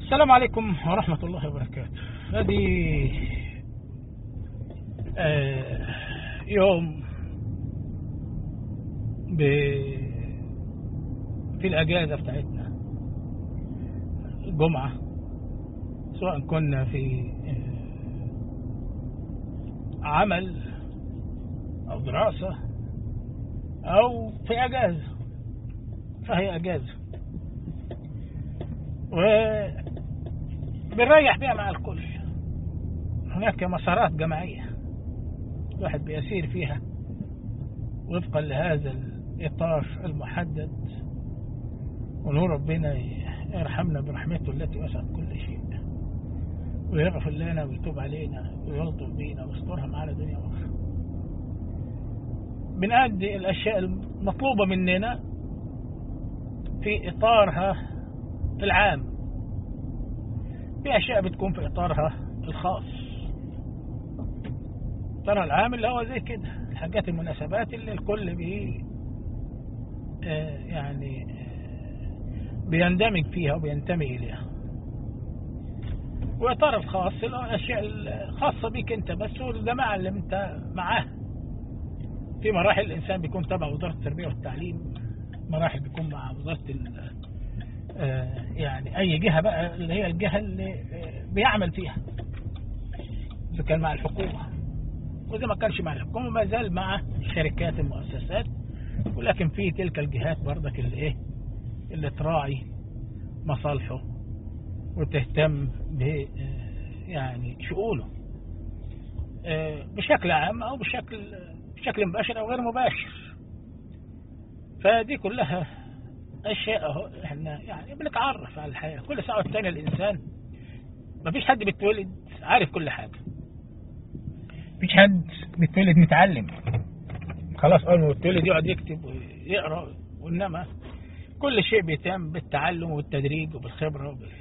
السلام عليكم ورحمة الله وبركاته هذه آه يوم ب في الأجازة بتاعتنا الجمعة سواء كنا في آه عمل أو دراسة أو في أجازة فهي أجازة وبنريح بيها مع الكل هناك مسارات جماعية الواحد بيسير فيها وفقا لهذا الإطار المحدد ونور ربنا يرحمنا برحمته التي وسعت كل شيء ويغفر لنا ويتوب علينا ويلطف بينا ويسترها معنا دنيا وآخرة بنأدي الأشياء المطلوبة مننا في إطارها العام في أشياء بتكون في إطارها الخاص إطارها العام اللي هو زي كده الحاجات المناسبات اللي الكل بي آه يعني آه بيندمج فيها وبينتمي إليها وإطار الخاص اللي هو الأشياء الخاصة بيك أنت بس والجماعة اللي أنت معاه في مراحل الإنسان بيكون تبع وزارة التربية والتعليم مراحل بيكون مع وزارة يعني أي جهة بقى اللي هي الجهة اللي بيعمل فيها إذا كان مع الحكومة وإذا ما كانش مع الحكومة ما زال مع الشركات المؤسسات ولكن في تلك الجهات برضك اللي إيه اللي تراعي مصالحه وتهتم ب يعني شؤونه بشكل عام أو بشكل بشكل مباشر أو غير مباشر فدي كلها اشياء اهو احنا يعني بنتعرف على الحياه كل ساعه والتانيه الانسان ما فيش حد بيتولد عارف كل حاجه مفيش حد بيتولد متعلم خلاص اول ما يتولد يقعد يكتب ويقرا وانما كل شيء بيتم بالتعلم والتدريج وبالخبره وبال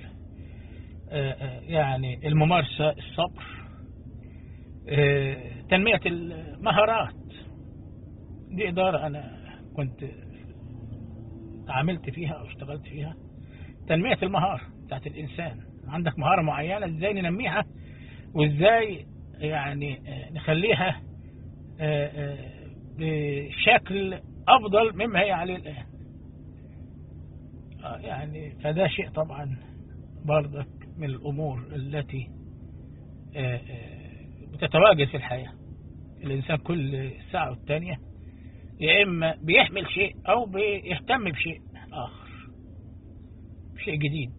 يعني الممارسه الصبر تنميه المهارات دي اداره انا كنت عملت فيها او اشتغلت فيها تنمية المهارة بتاعت الانسان عندك مهارة معينة ازاي ننميها وازاي يعني نخليها بشكل افضل مما هي عليه الان يعني فده شيء طبعا برضك من الامور التي بتتواجد في الحياة الانسان كل ساعة والتانية يا إما بيحمل شيء أو بيهتم بشيء آخر شيء جديد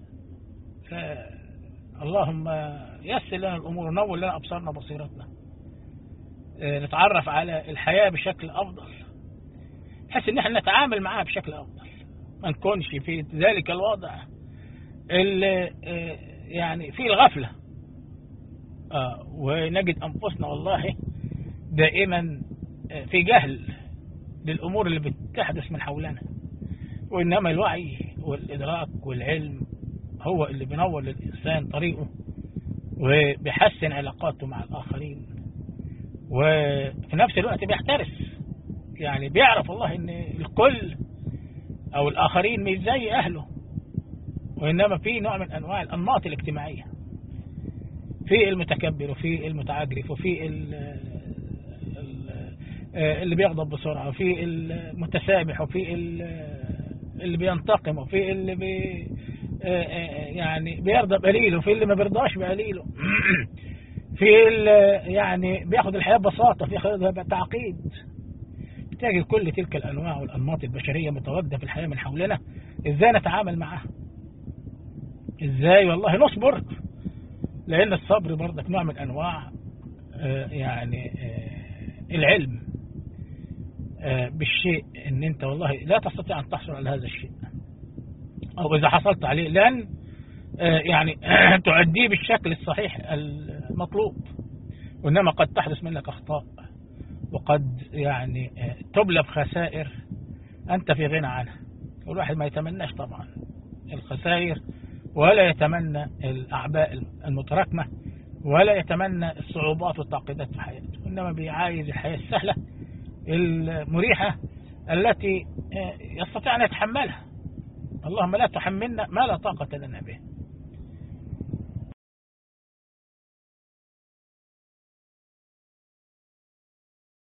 فاللهم يسر لنا الأمور نور لنا أبصارنا بصيرتنا نتعرف على الحياة بشكل أفضل بحيث إن احنا نتعامل معها بشكل أفضل ما نكونش في ذلك الوضع اللي يعني في الغفلة ونجد أنفسنا والله دائما في جهل للأمور اللي بتحدث من حولنا وإنما الوعي والإدراك والعلم هو اللي بينور للإنسان طريقه وبيحسن علاقاته مع الآخرين وفي نفس الوقت بيحترس يعني بيعرف والله إن الكل أو الآخرين مش زي أهله وإنما في نوع من أنواع الأنماط الاجتماعية في المتكبر وفي المتعجرف وفي اللي بيغضب بسرعة وفي المتسامح وفي اللي بينتقم وفي اللي بي يعني بيرضى بقليله وفي اللي ما بيرضاش بقليله في اللي يعني بياخد الحياة ببساطة في خيرها تعقيد تجد كل تلك الأنواع والأنماط البشرية متواجدة في الحياة من حولنا إزاي نتعامل معها إزاي والله نصبر لأن الصبر برضك نوع من أنواع يعني العلم بالشيء ان انت والله لا تستطيع ان تحصل على هذا الشيء او اذا حصلت عليه لن يعني تؤديه بالشكل الصحيح المطلوب وانما قد تحدث منك اخطاء وقد يعني تبلى بخسائر انت في غنى عنها والواحد ما يتمناش طبعا الخسائر ولا يتمنى الاعباء المتراكمه ولا يتمنى الصعوبات والتعقيدات في حياته إنما بيعايز الحياة السهلة المريحة التي يستطيع أن يتحملها اللهم لا تحملنا ما لا طاقة لنا به